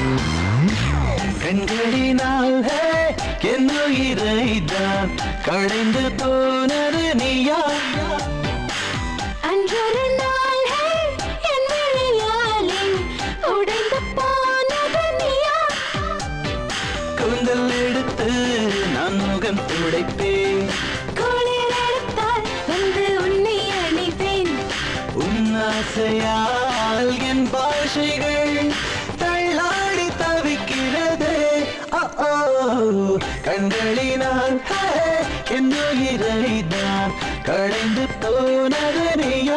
கண்களினால் ஹே, என் உயிரைதான் களைந்து போனது நீயா அன்றொரு நாள் ஹே, என் விழியாலே உடைந்து போனது நீயா கூந்தல் எடுத்து நான் முகம் துடைப்பேன் குளிர் எடுத்தால் வந்து உன்னை அணைப்பேன் உன் ஆசையால் என் பாஷைகள் தள்ளாடி தவிக்கிறதே ஓ, ஓ. கண்களினால் ஹே, என் உயிரைதான் களைந்து போனது நீயா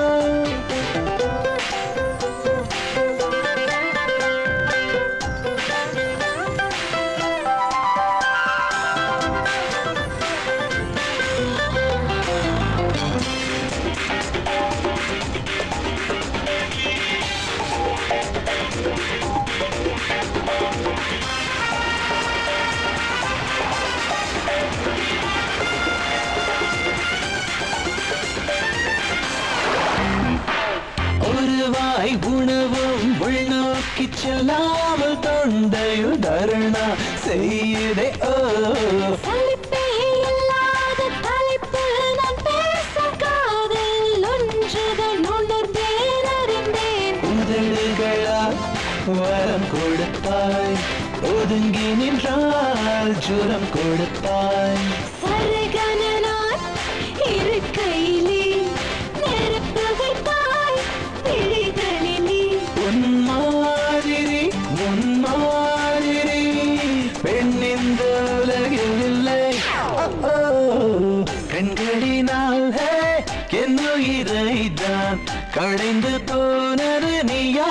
ஒரு வாய் உணவும் உள்நோக்கி செல்லாமல் தொண்டையில் தருணா செய்யுதே ஓ சலிப்பே இல்லாத தலைப்பு நான் பேச காதில் ஒன்றுதான் உணர்ந்தேன் அறிந்தேன் உதடுகளால் வரம் கொடுப்பாய் ஒதுங்கி நின்றால் ஜுரம் கொடுப்பாய் சருகன நான் இருக்கையிலே நெருப்பு வைத்தாய் விழிகளிலே உன் மாதிரி உன் மாதிரி பெண் இந்த உலகில் இல்லை ஓ, ஓ. கண்களினால் ஹே, என் உயிரைதான் களைந்து போனது நீயா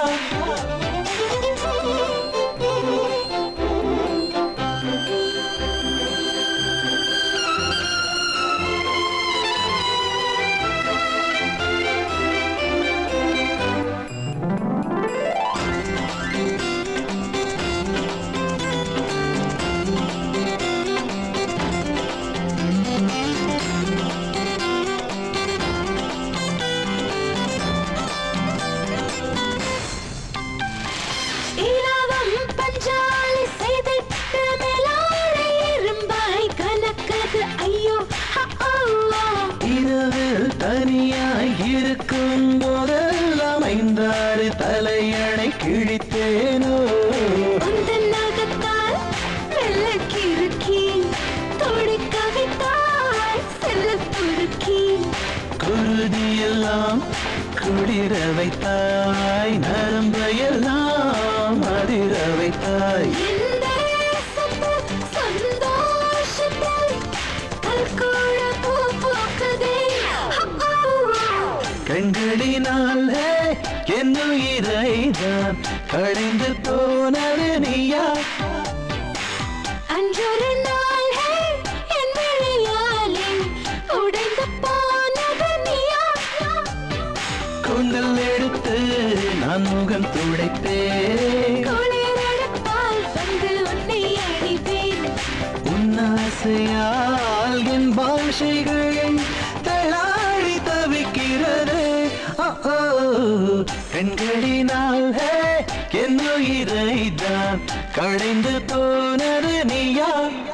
இலவம் பஞ்சாலி செய்திட்டு மேலாடை இரும்பாய் கலக்குது ஐயோ ஹ, ஓ, ஓ. இரவில் தனியாய் இருக்கும் போதெல்லாம் ஐந்தாறு தலையணை கிழித்தேனோ உந்தன் நகத்தால் மெல்லக் கிறுக்கி, துடிக்க வைத்தாய் செல்லத் துடுக்கி. குருதியெல்லாம் குளிர வைத்தாய் நரம்பையெல்லாம் அதிர வைத்தாய் என் தேசத்தில் சந்தோஷத்தில் கல்கூட பூ பூக்குதே. ஹ, ஓ, ஓ. கண்களினால் ஹே, என் உயிரைதான் கழிந்து போனது நீயா அன்றொரு நாள் ஹே, என் விழியாலே உடைந்து போனது நீயா கூந்தல் எடுத்து நான் முகம் துடைத்தேன் குளிரெடுத்தால் வந்து உன்னை அணிப்பேன் உன் ஆசையால் என் பாஷைகள் தள்ளாடி தவிக்கிறது ஓ, ஓ. கண்களினால் ஹே, என் உயிரைதான் களைந்து போனது நீயா